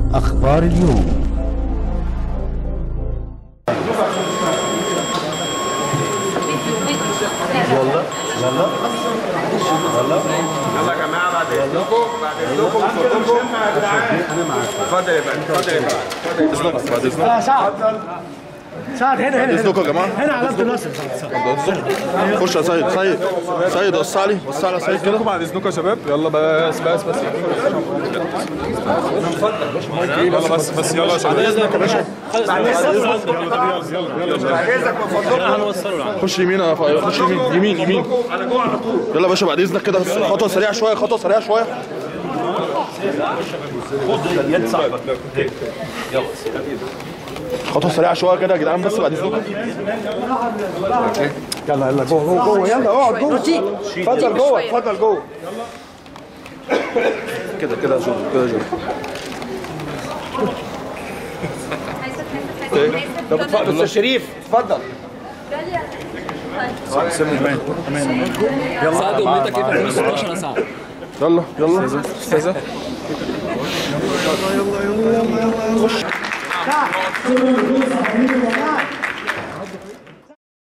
أخبار اليوم يلا يلا يلا يلا يا جماعه بعد اذنكم بعد اذنكم الفطور مش هينفع يا جدعان انا معاك اتفضل يا فندم اتفضل يا فندم بعد اذنك سعد سعد هنا هنا اذنكم يا جماعه هنا علامة النصر خش يا سيد سيد سيد وسع لي وسع لي يا سيد كده بعد اذنكم يا شباب يلا بس بس بس يلا بس بس يلا يا شباب اذنك يا باشا بعد اذنك من فضلكم خش يمين يا ف- خش يمين يمين يمين انا جوه على طول يلا يا باشا بعد اذنك كده خطوه سريعه شويه خطوه سريعه شويه خطوه سريعه شويه كده يا جدعان بس بعد اذنكم يلا يلا جوه جوه جوه يلا اقعد جوه اتفضل جوه اتفضل جوه كده كده يا جو كده يا جو طب اتفضل استاذ شريف اتفضل سعد امنيتك ايه في 2016 يا سعد؟ يلا يلا استاذه سعد